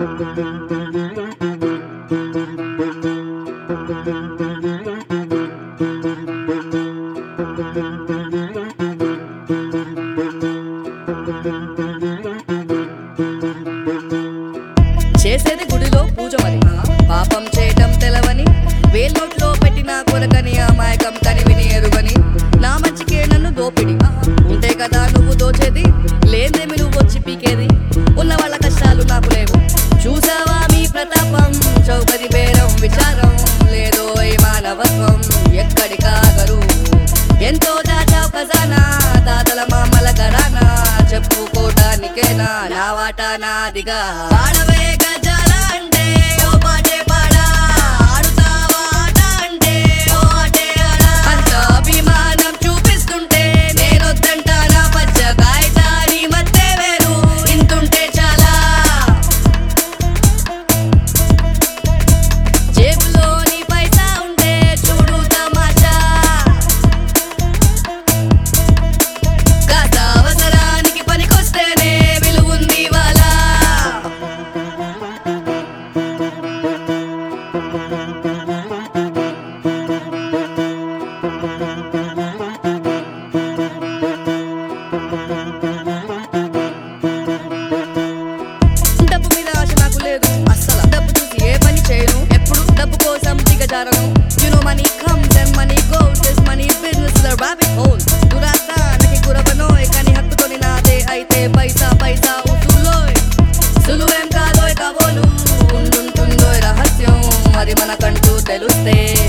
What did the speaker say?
చేసేది గుడిలో పూజ మరి పాపం చేయటం తెలవని వేల్నోట్లో పెట్టిన కొరకని అమాయకం కని విని ఎరుగని నా మంచికే నన్ను దోపిడి ఉంటే కదా నువ్వు దోచేది లేదేమి నువ్వు వచ్చి పీకేది ఉన్న వాళ్ళ కష్టాలు నాకు లేవు చూసావా మీ ప్రతాపం చౌకది బేరం విచారం లేదో ఈ మానవత్వం ఎక్కడి కాగరు ఎంతో దాచావు ఖజానా తాతల మామల గరానా చెప్పుకోటానికేనా నా వాటా నాదిగా పాడవే గజాల అంటే ఓ పాటే పాడా ఆడుతావా ఆట అంటే ఓ ఆటే ఆడా అంత అభిమానం చూపిస్తుంటే నేనొద్దంటానా పచ్చ కాయటాని మత్తే వేరు ఇంతుంటే చాలా జేబులోని పైసా ఉంటే చూడు తమాషా కాస్త అవసరానికి పనికొస్తేనే విలువుంది వాళ్ళ డబ్బు మీద ఆశ నాకు లేదు అస్సలు డబ్బు చూసి ఏ పని చేయను ఎప్పుడు డబ్బు కోసం దిగజారను you know money comes and money goes this money business is a rabbit hole దురాస్తానికి గురవనోయ్ కానీ హత్తుకొని నాదే అయితే పైసా పైసా ఉసులోయ్ సులువేం కాదోయ్ కాబోలు ఉండుంటుందోయ్ రహస్యం అది మనకంటూ తెలుస్తే